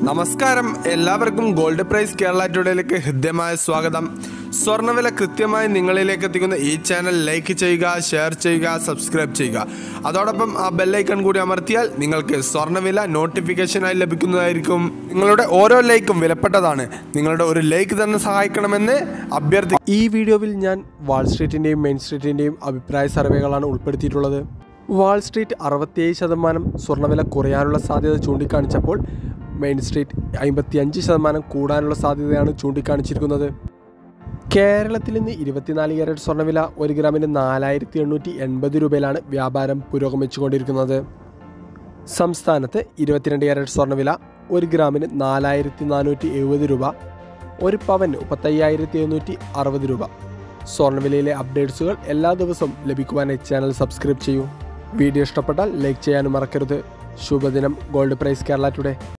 നമസ്കാരം എല്ലാവർക്കും gold price Kerala ടുഡേയിലേക്ക് ഹൃദ്യമായ സ്വാഗതം സ്വർണ്ണവില കൃത്യമായി നിങ്ങളിലേക്ക് എത്തിക്കുന്ന ഈ ചാനൽ ലൈക്ക് ചെയ്യുക ഷെയർ ചെയ്യുക സബ്സ്ക്രൈബ് ചെയ്യുക അതോടൊപ്പം ആ ബെല്ലൈക്കൺ കൂടി അമർത്തിയാൽ നിങ്ങൾക്ക് സ്വർണ്ണവില നോട്ടിഫിക്കേഷനായി ലഭിക്കുന്നതായിരിക്കും നിങ്ങളുടെ ഓരോ ലൈക്കും വിലപ്പെട്ടതാണ് നിങ്ങളുടെ ഒരു ലൈക്ക് തന്നെ സഹായിക്കണമെന്ന് അഭ്യർത്ഥി ഈ വീഡിയോയിൽ ഞാൻ വാൾ സ്ട്രീറ്റിൻ്റെയും മെയിൻ സ്ട്രീറ്റിൻ്റെയും അഭിപ്രായ സർവേകളാണ് ഉൾപ്പെടുത്തിയിട്ടുള്ളത് വാൾ സ്ട്രീറ്റ് അറുപത്തിയേഴ് ശതമാനം സ്വർണ്ണവില കുറയാനുള്ള സാധ്യത ചൂണ്ടിക്കാണിച്ചപ്പോൾ മെയിൻ സ്ട്രീറ്റ് അമ്പത്തിയഞ്ച് ശതമാനം കൂടാനുള്ള സാധ്യതയാണ് ചൂണ്ടിക്കാണിച്ചിരിക്കുന്നത് കേരളത്തിൽ ഇന്ന് ഇരുപത്തിനാല് ക്യാരറ്റ് സ്വർണ്ണവില ഒരു ഗ്രാമിന് നാലായിരത്തി എണ്ണൂറ്റി എൺപത് രൂപയിലാണ് വ്യാപാരം പുരോഗമിച്ചുകൊണ്ടിരിക്കുന്നത് സംസ്ഥാനത്ത് ഇരുപത്തിരണ്ട് ക്യാരറ്റ് സ്വർണ്ണവില ഒരു ഗ്രാമിന് നാലായിരത്തി നാനൂറ്റി എഴുപത് രൂപ ഒരു പവന് മുപ്പത്തയ്യായിരത്തി എഴുന്നൂറ്റി അറുപത് രൂപ സ്വർണ്ണവിലയിലെ അപ്ഡേറ്റ്സുകൾ എല്ലാ ദിവസവും ലഭിക്കുവാനായി ചാനൽ സബ്സ്ക്രൈബ് ചെയ്യൂ വീഡിയോ ഇഷ്ടപ്പെട്ടാൽ ലൈക്ക് ചെയ്യാനും മറക്കരുത് ശുഭദിനം ഗോൾഡ് പ്രൈസ് കേരള ടുഡേ